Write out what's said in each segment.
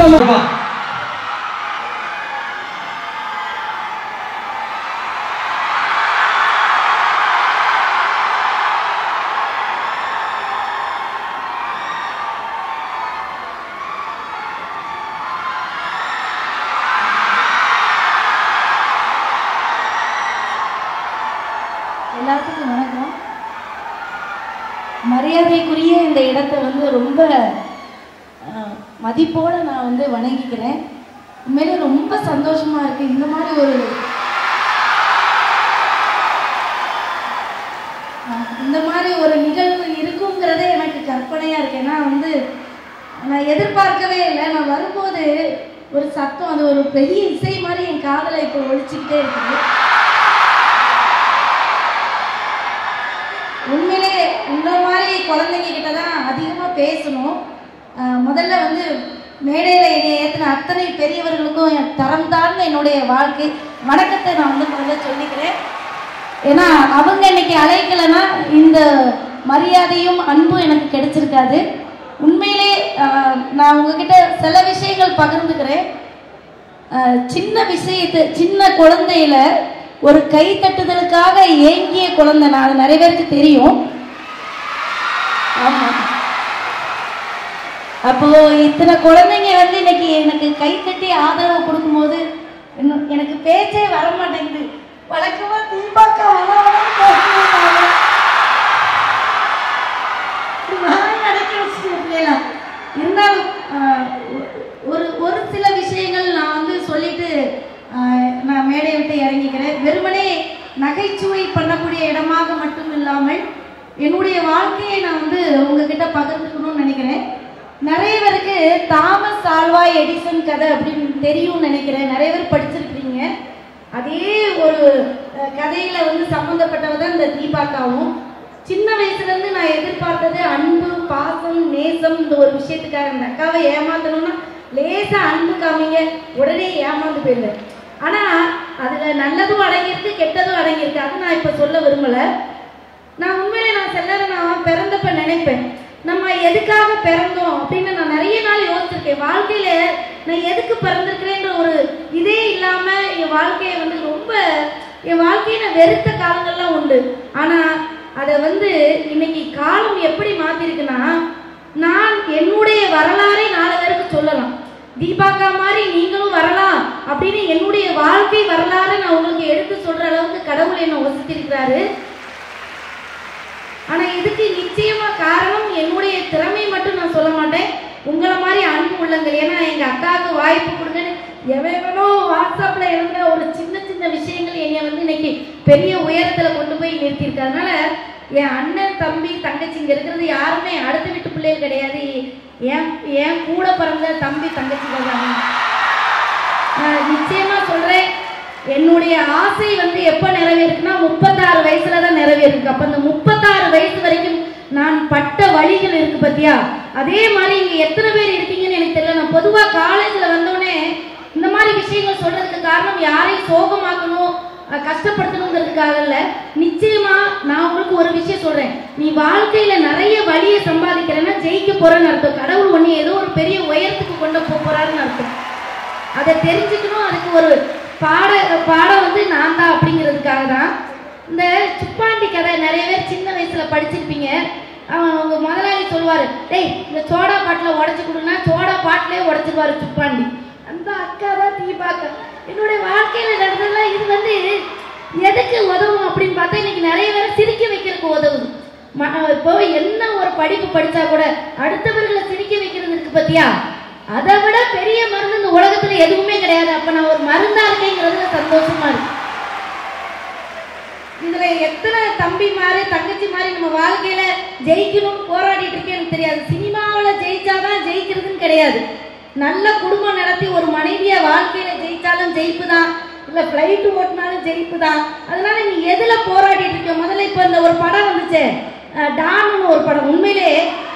சந்தோஷமா எல்லாத்துக்கும் வணக்கம் மரியாதைக்குரிய இந்த இடத்தை வந்து ரொம்ப அஹ், மதிப்போட நான் வந்து வணங்கிக்கிறேன் உண்மையிலே ரொம்ப சந்தோஷமா இருக்கு இந்த மாதிரி ஒரு அஹ், இந்த மாதிரி ஒரு நிகழ்வு இருக்குங்கிறதே எனக்கு கற்பனையா இருக்கு ஏன்னா வந்து நான் எதிர்பார்க்கவே இல்லை நான் வரும்போது ஒரு சத்தம் அது ஒரு பெரிய இசை மாதிரி என் காதலை இப்போ ஒழிச்சுக்கிட்டே இருக்குது உண்மையிலே இந்த மாதிரி குழந்தைங்க கிட்ட தான் அதிகமாக பேசணும் ஆஹ் முதல்ல வந்து மேடையில் என்னை ஏற்றின அத்தனை பெரியவர்களுக்கும் என் தரம் தாழ்ந்த என்னுடைய வாழ்க்கை வணக்கத்தை நான் வந்து முதல்ல சொல்லிக்கிறேன் ஏன்னா அவங்க இன்னைக்கு அழைக்கலைன்னா இந்த மரியாதையும் அன்பும் எனக்கு கிடைச்சிருக்காது உண்மையிலே ஆஹ் நான் உங்ககிட்ட சில விஷயங்கள் பகிர்ந்துக்கிறேன் ஆஹ் சின்ன விஷயத்து சின்ன குழந்தையில ஒரு கை தட்டுதலுக்காக ஏங்கிய குழந்தை நான் அது நிறைய பேருக்கு தெரியும் ஆமா அப்போ இத்தனை குழந்தைங்க வந்து இன்னைக்கு எனக்கு கை தட்டி ஆதரவு கொடுக்கும்போது இன்னும் எனக்கு பேச்சே வர மாட்டேங்குது வழக்கமா தீபாக்கா நான் அடக்கி வச்சுட்டு பிள்ளைலாம் இருந்தாலும் ஆஹ், ஒ- ஒரு ஒரு சில விஷயங்கள் நான் வந்து சொல்லிட்டு ஆஹ், நான் மேடையை விட்டு இறங்கிக்கிறேன் வெறுமனே நகைச்சுவை பண்ணக்கூடிய இடமாக மட்டும் இல்லாமல் என்னுடைய வாழ்க்கையை நான் வந்து உங்ககிட்ட பகிர்ந்துக்கணும்னு நினைக்கிறேன் நிறைய பேருக்கு தாமஸ் ஆல்வா எடிசன் கதை அப்படின்னு தெரியும்னு நினைக்கிறேன் நிறைய பேர் படிச்சிருக்கீங்க அதே ஒரு அஹ், கதையில வந்து சம்மந்தப்பட்டவ தான் இந்த தீபாக்காவும் சின்ன வயசுல இருந்து நான் எதிர்பார்த்தது அன்பு பாசம் நேசம் இந்த ஒரு விஷயத்துக்காக இந்த அக்காவை ஏமாத்தணும்னா லேசா அன்பு காமிங்க உடனே ஏமாந்து போயிடுவேன் ஆனா அதுல நல்லதும் அடங்கியிருக்கு கெட்டதும் அடங்கியிருக்கு அது நான் இப்ப சொல்ல விரும்பல நான் உண்மையிலே நான் செல்லற நான் பிறந்தப்ப நினைப்பேன் நம்ம எதுக்காக பிறந்தோம் அப்படின்னு நான் நிறைய நாள் யோசிச்சிருக்கேன் வாழ்க்கையில நான் எதுக்கு பிறந்திருக்கிறேன்ற ஒரு இதே இல்லாம என் வாழ்க்கையை வந்து ரொம்ப என் வாழ்க்கையை நான் வெறுத்த காலங்கள்லாம் உண்டு ஆனா அதை வந்து இன்னைக்கு காலம் எப்படி மாத்திருக்குன்னா நான் என்னுடைய வரலாறை நாலு பேருக்கு சொல்லலாம் தீபாக்கா மாதிரி நீங்களும் வரலாம் அப்படின்னு என்னுடைய வாழ்க்கை வரலாறு நான் உங்களுக்கு எடுத்து சொல்ற அளவுக்கு கடவுள் என்ன வசித்திருக்கிறாரு ஆனா இதுக்கு நிச்சயமா காரணம் என்னுடைய திறமை மட்டும் நான் சொல்ல மாட்டேன் உங்களை மாதிரி அன்பு உள்ளங்கள் ஏன்னா எங்க அக்காவுக்கு வாய்ப்பு கொடுங்கன்னு எவனோ வாட்ஸ்அப்ல இருந்த ஒரு சின்ன சின்ன விஷயங்கள் என்னை வந்து இன்னைக்கு பெரிய உயரத்துல கொண்டு போய் நிறுத்தியிருக்கு அதனால என் அண்ணன் தம்பி தங்கச்சி இங்க இருக்கிறது யாருமே அடுத்த வீட்டு பிள்ளைகள் கிடையாது என் என் கூட பிறந்த தம்பி தங்கச்சிகள் தான் நான் நிச்சயமா சொல்றேன் என்னுடைய ஆசை வந்து எப்ப நிறைவேறுக்குன்னா முப்பத்தாறு வயசுல தான் நிறைவேறிருக்கு அப்ப அந்த முப்பத்தாறு வயசு வரைக்கும் நான் பட்ட வழிகள் இருக்கு பத்தியா அதே மாதிரி இங்க எத்தனை பேர் இருக்கீங்கன்னு எனக்கு தெரியல நான் பொதுவா காலேஜ்ல வந்தோடனே இந்த மாதிரி விஷயங்கள் சொல்றதுக்கு காரணம் யாரையும் சோகமாக்கணும் அஹ், கஷ்டப்படுத்தணுங்கிறதுக்காக இல்ல நிச்சயமா நான் உங்களுக்கு ஒரு விஷயம் சொல்றேன் நீ வாழ்க்கையில நிறைய வழியை சம்பாதிக்கிறேன்னா ஜெயிக்க போறேன்னு அர்த்தம் கடவுள் ஒண்ணு ஏதோ ஒரு பெரிய உயரத்துக்கு கொண்டு போக போறாருன்னு அர்த்தம் அதை தெரிஞ்சுக்கணும் அதுக்கு ஒரு பாட பாடம் வந்து நான் தான் அப்படிங்கிறதுக்காக தான் இந்த சுப்பாண்டி கதை நிறைய பேர் சின்ன வயசுல படிச்சிருப்பீங்க அவன் உங்க முதலாளி சொல்லுவாரு டேய் இந்த சோடா பாட்டில் உடைச்சு கொடுன்னா சோடா பாட்டிலே உடைச்சிருவாரு சுப்பாண்டி அந்த அக்கா தான் தீபாக்கா என்னுடைய வாழ்க்கையில நடந்ததெல்லாம் இது வந்து எதுக்கு உதவும் அப்படின்னு பார்த்தா இன்னைக்கு நிறைய பேரை சிரிக்க வைக்கிறதுக்கு உதவுது ம- இப்போ என்ன ஒரு படிப்பு படிச்சா கூட அடுத்தவர்களை சிரிக்க வைக்கிறது இருக்கு பத்தியா அதை விட பெரிய மருந்து இந்த உலகத்துல எதுவுமே கிடையாது அப்ப நான் ஒரு மருந்தா இருக்கேங்கிறதுல சந்தோஷமா இருக்கு இதுல எத்தனை தம்பி மாதிரி தங்கச்சி மாதிரி நம்ம வாழ்க்கையில ஜெயிக்கணும்னு போராடிட்டு இருக்கேன்னு எனக்கு தெரியாது சினிமாவுல ஜெயிச்சாதான் ஜெயிக்கிறதுன்னு கிடையாது நல்ல குடும்பம் நடத்தி ஒரு மனைவியா வாழ்க்கையில ஜெயிச்சாலும் ஜெயிப்பு தான் இல்ல பிளைட் ஓட்டினாலும் ஜெயிப்பு தான் அதனால நீ எதுல போராடிட்டு இருக்க முதல்ல இப்ப இந்த ஒரு படம் வந்துச்சே அஹ் டான்னு ஒரு படம் உண்மையிலே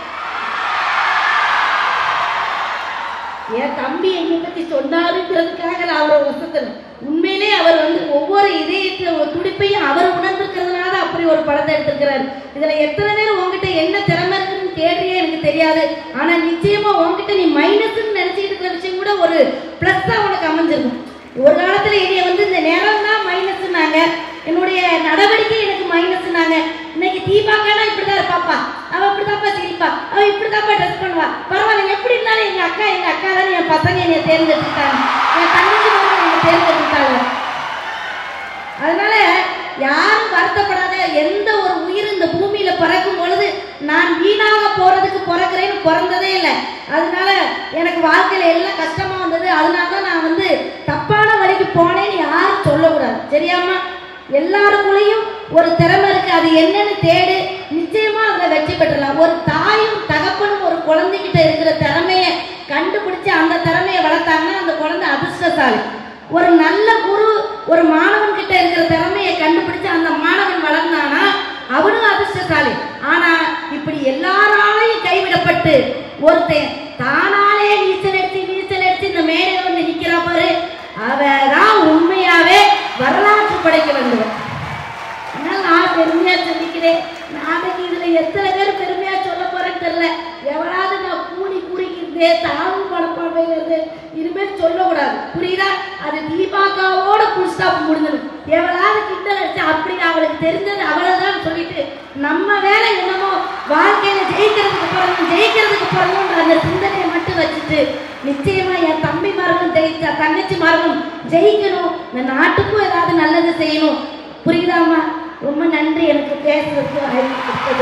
என் தம்பி என்னை பத்தி சொன்னாருங்கிறதுக்காக நான் அவரை வசத்தல உண்மையிலே அவர் வந்து ஒவ்வொரு இதயத்துல ஒரு துடிப்பையும் அவர் உணர்ந்துக்கிறதுனால அப்படி ஒரு படத்தை எடுத்திருக்கிறாரு இதுல எத்தனை பேர் உன்கிட்ட என்ன திறமை இருக்குன்னு தேடுறியே எனக்கு தெரியாது ஆனா நிச்சயமா உன்கிட்ட நீ மைனஸ்ன்னு நினைச்சுக்கிட்டு இருக்கிற விஷயம் கூட ஒரு ப்ளஸ் தான் உனக்கு அமைஞ்சிருக்கும் ஒரு காலத்துல என்னைய வந்து இந்த நேரம் தான் மைனஸ்னாங்க என்னுடைய நடவடிக்கை எனக்கு மைனஸ்னாங்க இன்னைக்கு தீபாக்கானா இப்படிதான் இருப்பாப்பா அவ இப்படிதான்ப்பா சிரிப்பா அவ இப்படிதான்ப்பா ட்ரெஸ் பண்ணுவா பரவாயில்ல எப்படி இருந்தாலும் எங்க அக்கா எங்க அக்கா தானே என் பசங்க என்னை தேர்ந்தெடுத்துட்டாங்க என் தங்கச்சி வந்து என்னை தேர்ந்தெடுத்துட்டாங்க அதனால யாரும் வருத்தப்படாத எந்த ஒரு உயிர் இந்த பூமியில பிறக்கும் பொழுது நான் வீணாக போறதுக்கு பிறக்கிறேன்னு பிறந்ததே இல்லை அதனால எனக்கு வாழ்க்கையில எல்லாம் கஷ்டமா வந்தது அதனால தான் நான் வந்து தப்பான வழிக்கு போனேன்னு யாரும் சொல்லக்கூடாது சரியாம்மா எல்லாருக்குள்ளேயும் ஒரு திறமை இருக்கு அது என்னன்னு தேடு நிச்சயமா அதுல வெற்றி பெற்றலாம் ஒரு தாயும் தகப்பனும் ஒரு குழந்தைகிட்ட இருக்கிற திறமைய கண்டுபிடிச்சு அந்த திறமையை வளர்த்தாங்கன்னா அந்த குழந்தை அதிர்ஷ்டசாலி ஒரு நல்ல குரு ஒரு மாணவன் கிட்ட இருக்கிற திறமையை கண்டுபிடிச்சு அந்த மாணவன் வளர்ந்தானா அவனும் அதிர்ஷ்டசாலி ஆனா இப்படி எல்லாராலையும் கைவிடப்பட்டு ஒருத்தன் தானாலே நீச்சல் அடிச்சு நீச்சல் அடிச்சு இந்த மேடையில வந்து நிக்கிறா பாரு அவதான் உண்மையாவே வரலாற்று படைக்க வேண்டுவன் அதனால நான் பெருமையா சொல்லிக்கிறேன் நாளைக்கு இதுல எத்தனை பேர் பெருமையா சொல்ல போறேன்னு தெரியல எவராது நான் கூடி குறிக்கிறதே தாழ்வு படப்பாடுறது இனிமேல் சொல்லக்கூடாது புரியுதா அது தீபாக்காவோட புல் ஸ்டாப் முடிஞ்சிடும் எவளாவது கிண்டல் அடிச்சு அப்படி அவளுக்கு தெரிஞ்சது அவ்வளவுதான் சொல்லிட்டு நம்ம வேலை என்னமோ வாழ்க்கையில ஜெயிக்கிறதுக்கு பிறந்தோம் ஜெயிக்கிறதுக்கு பிறந்தோன்ற அந்த சிந்தனையை மட்டும் வச்சுட்டு நிச்சயமா என் தம்பி மரமும் ஜெயிச்சா தங்கச்சி மரமும் ஜெயிக்கணும் இந்த நாட்டுக்கும் ஏதாவது நல்லது செய்யணும் புரியுதாம்மா ரொம்ப நன்றி எனக்கு பேசுறதுக்கு வாய்ப்பு கொடுத்தது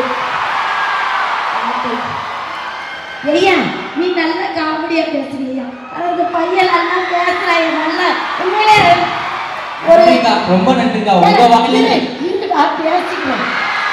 ஐயா நீ நல்ல காமெடியா பேசுறியா அந்த பையன் நல்லா பேசுறாங்க நல்லா உண்மையிலே ஒரு நன்றிக்கா, ரொம்ப நன்றிக்கா உங்க வாயில இருடா, பேசிக்கலாம்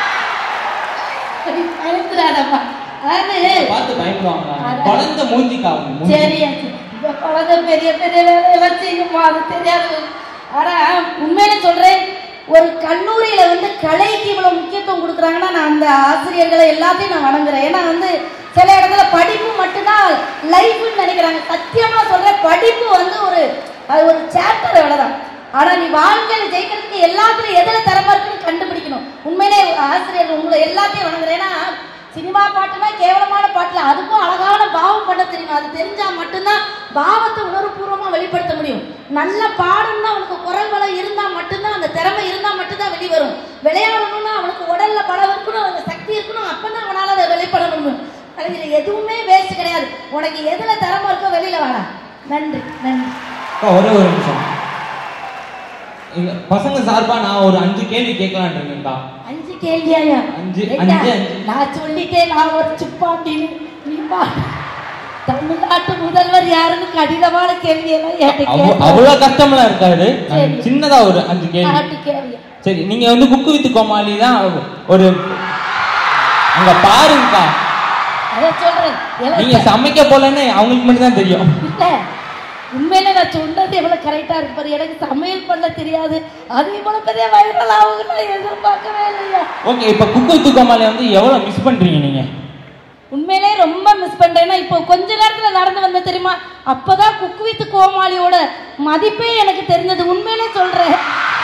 சரி, பயந்துடாதப்பா. அதாவது பார்த்து பயப்படுவாங்க அதான். குழந்தை மூஞ்சிக்கா அவங்க மூஞ்சி. சரி இந்த குழந்தை பெரிய பெரிய வேலையெல்லாம் செய்யுமா அது தெரியாது ஆனா உண்மையில சொல்றேன் ஒரு கல்லூரியில வந்து கலைக்கு இவ்வளவு முக்கியத்துவம் கொடுக்குறாங்கன்னா நான் அந்த ஆசிரியர்களை எல்லாத்தையும் நான் வணங்குறேன் ஏன்னா வந்து சில இடத்துல படிப்பு மட்டும்தான் லைஃப்னு நினைக்கிறாங்க சத்தியமா சொல்றேன் படிப்பு வந்து ஒரு அது ஒரு சாப்டர் அவ்வளவுதான் ஆனா நீ வாழ்க்கையில ஜெயிக்கிறதுக்கு எல்லாத்துலயும் எதுல திறமை இருக்குன்னு கண்டுபிடிக்கணும் உண்மையிலே ஆசிரியர் உங்களை எல்லாத்தையும் வணங்குறேன் ஏன்னா சினிமா பாட்டுனா கேவலமான பாட்டுல அதுக்கும் அழகான பாவம் பண்ண தெரியும் அது தெரிஞ்சா மட்டும்தான் பாவத்தை உணர்வுபூர்வமா வெளிப்படுத்த முடியும் நல்ல பாடம்னா அவனுக்கு குரல் வளம் இருந்தா மட்டும்தான் அந்த திறமை இருந்தா மட்டும்தான் வெளிவரும் விளையாடணும்னா அவனுக்கு உடல்ல பலம் இருக்கணும் அந்த சக்தி இருக்கணும் அப்பதான் அவனால அதை வெளிப்பட முடியும் அது இதுல எதுவுமே வேஸ்ட் கிடையாது உனக்கு எதுல திறமை இருக்கோ வெளியில வாடா நன்றி நன்றி அக்கா, ஒரே ஒரு நிமிஷம் எங்க பசங்க சார்பா நான் ஒரு அஞ்சு கேள்வி கேட்கலான் இருக்கேன்க்கா அஞ்சு கேள்வியாயா அஞ்சு, ஏண்டா, அஞ்சு, அஞ்சு. நான் சொல்லிட்டேன் நான் ஒரு சுப்பாண்டின்னு நீ பா தமிழ்நாட்டு முதல்வர் யாருன்னு கடினமான கேள்வியெல்லாம் என்கிட்ட அவ்வ- கேட்கல. அவ்வளவு கஷ்டம்லாம் இருக்காது நான் சரி. சின்னதா ஒரு அஞ்சு கேள்வி நாட்டு கேள்வி சரி நீங்க வந்து குக்கு வித்து கோமாளி தான் ஒரு அங்க பாருங்கக்கா அதான் சொல்றேன் எல்லாம் நீங்க சமைக்க போலன்னு அவங்களுக்கு மட்டும் தான் தெரியும் இல்ல உண்மையில நான் சொன்னது எவ்வளவு கரெக்டா இருக்கு பாரு எனக்கு சமையல் பண்ண தெரியாது அது இவ்வளவு பெரிய வைரல் ஆகுது நான் எதிர்பார்க்கவே இல்லையா ஓகே இப்ப குக்கு வித்து கோமாளி வந்து எவ்வளவு மிஸ் பண்றீங்க நீங்க உண்மையிலே ரொம்ப மிஸ் பண்றேன்னா இப்போ கொஞ்ச நேரத்துல நடந்து வந்த தெரியுமா அப்பதான் குக்கு வித்து கோமாளியோட மதிப்பே எனக்கு தெரிஞ்சது உண்மையிலே சொல்றேன்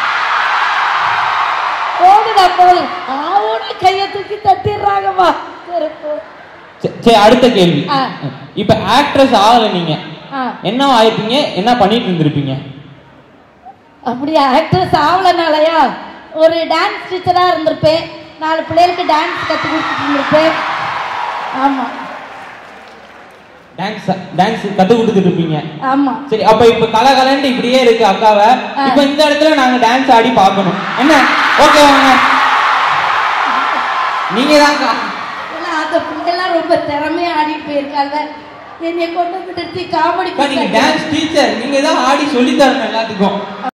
போகுதா போகுது ஆவோட கையை தூக்கி தட்டிடுறாங்கம்மா சரி போ. சரி, சரி அடுத்த கேள்வி ஆ. இப்ப ஆக்ட்ரஸ் ஆகல நீங்க ஆ என்ன ஆயிருப்பீங்க என்ன பண்ணிட்டு இருந்திருப்பீங்க அப்படி ஆக்ட்ரஸ் ஆகலனாலயா ஒரு டான்ஸ் டீச்சரா இருந்திருப்பேன் நாலு பிள்ளைகளுக்கு டான்ஸ் கற்றுக் கொடுத்துட்டு இருந்திருப்பேன் ஆமா டான்ஸ் டான்ஸ் கத்து கொடுத்துட்டு இருப்பீங்க ஆமா சரி அப்ப இப்ப கலகலன்ட்டு இப்படியே இருக்கு அக்காவை ஆ. இப்ப இந்த இடத்துல நாங்க டான்ஸ் ஆடி பார்க்கணும் என்ன ஓகே வாங்க நீங்க தான்க்கா ஏன்னா அந்த பிள்ளைலாம் ரொம்ப திறமையா ஆடிட்டு போயிருக்காங்க என்னை கொண்டு வந்து நிறுத்தி காமெடி அக்கா, நீங்க டான்ஸ் டீச்சர் நீங்க தான் ஆடி சொல்லி தரணும் எல்லாத்துக்கும்